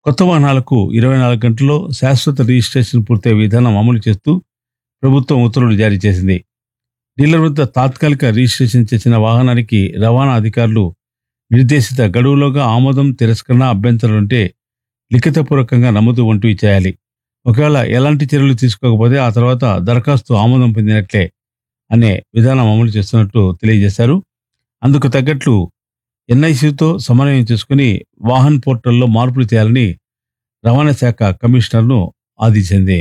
కొత్త వాహనాలకు ఇరవై నాలుగు గంటల్లో శాశ్వత రిజిస్ట్రేషన్ పూర్తయ్యే విధానం అమలు చేస్తూ ప్రభుత్వం ఉత్తర్వులు జారీ చేసింది డీలర్ వద్ద తాత్కాలిక రిజిస్ట్రేషన్ చేసిన వాహనానికి రవాణా అధికారులు నిర్దేశిత గడువులోగా ఆమోదం తిరస్కరణ అభ్యంతరాలు ఉంటే లిఖితపూర్వకంగా నమోదు వంటివి చేయాలి ఒకవేళ ఎలాంటి చర్యలు తీసుకోకపోతే ఆ తర్వాత దరఖాస్తు ఆమోదం పొందినట్లే అనే విధానం అమలు చేస్తున్నట్టు తెలియజేశారు అందుకు తగ్గట్లు ఎన్ఐసితో సమన్వయం చేసుకుని వాహన్ పోర్టల్లో మార్పులు చేయాలని రవాణా శాఖ కమిషనర్ను ఆదేశించింది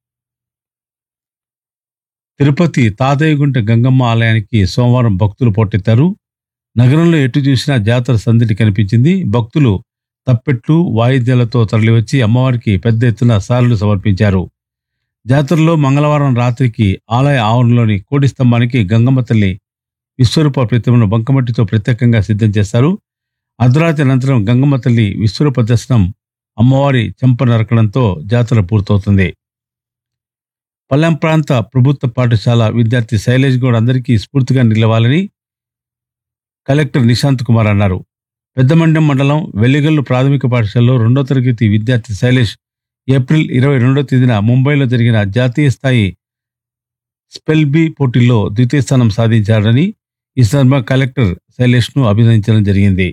తిరుపతి తాతయ్యగుంట గంగమ్మ ఆలయానికి సోమవారం భక్తులు పోటెత్తారు నగరంలో ఎటు చూసినా జాతర సందడి కనిపించింది భక్తులు తప్పెట్లు వాయిద్యాలతో తరలివచ్చి అమ్మవారికి పెద్ద ఎత్తున సారులు సమర్పించారు జాతరలో మంగళవారం రాత్రికి ఆలయ ఆవరణలోని కోటి స్తంభానికి గంగమ్మ తల్లి విశ్వరూప ప్రతిమను బంకమట్టితో ప్రత్యేకంగా సిద్ధం చేస్తారు అర్ధరాత్రి అనంతరం గంగమ్మ తల్లి విశ్వరూప దర్శనం అమ్మవారి చెంప నరకడంతో జాతర పూర్తవుతుంది పల్లెం ప్రాంత ప్రభుత్వ పాఠశాల విద్యార్థి శైలేష్ గౌడ్ అందరికీ స్ఫూర్తిగా నిలవాలని కలెక్టర్ నిశాంత్ కుమార్ అన్నారు పెద్దమండ్యం మండలం వెల్లిగల్లు ప్రాథమిక పాఠశాలలో రెండో తరగతి విద్యార్థి శైలేష్ ఏప్రిల్ ఇరవై రెండో తేదీన ముంబైలో జరిగిన జాతీయ స్థాయి స్పెల్ బి పోటీల్లో ద్వితీయ స్థానం సాధించారని ఈ సందర్భంగా కలెక్టర్ శైలేష్ ను అభినందించడం జరిగింది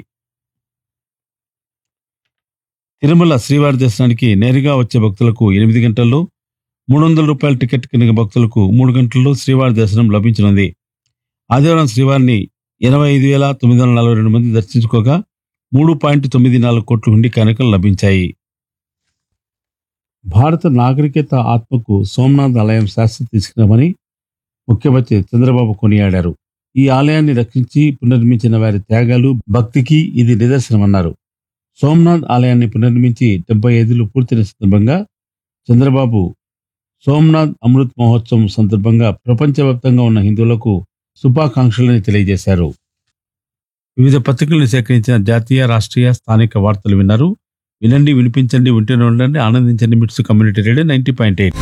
తిరుమల శ్రీవారి దర్శనానికి నేరుగా వచ్చే భక్తులకు ఎనిమిది గంటల్లో మూడు వందల రూపాయల టికెట్ కింద భక్తులకు మూడు గంటల్లో శ్రీవారి దర్శనం లభించనుంది ఆదివారం శ్రీవారిని ఎనభై ఐదు వేల తొమ్మిది వందల నలభై రెండు మంది దర్శించుకోగా మూడు పాయింట్ తొమ్మిది నాలుగు కోట్ల హుండీ కానుకలు లభించాయి భారత నాగరికత ఆత్మకు సోమనాథ్ ఆలయం శాస్త్ర తీసుకురామని ముఖ్యమంత్రి చంద్రబాబు కొనియాడారు ఈ ఆలయాన్ని రక్షించి పునర్మించిన వారి త్యాగాలు భక్తికి ఇది నిదర్శనమన్నారు సోమనాథ్ ఆలయాన్ని పునర్మించి డెబ్బై ఐదులు పూర్తయిన సందర్భంగా చంద్రబాబు సోమనాథ్ అమృత్ మహోత్సవం సందర్భంగా ప్రపంచవ్యాప్తంగా ఉన్న హిందువులకు శుభాకాంక్షలని తెలియజేశారు వివిధ పత్రికలను సేకరించిన జాతీయ రాష్ట్రీయ స్థానిక వార్తలు విన్నారు వినండి వినిపించండి వింటూనే ఉండండి ఆనందించండి MITS community radio ninety point eight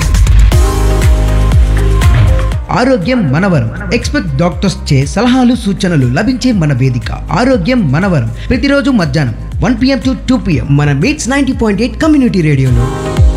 ఆరోగ్యం మనవరం ఎక్స్పెక్ట్ డాక్టర్స్ చే సలహాలు సూచనలు లభించే మన వేదిక ఆరోగ్యం మనవరం ప్రతిరోజు మధ్యాహ్నం one PM to two PM మన MITS ninety point eight community రేడియోలో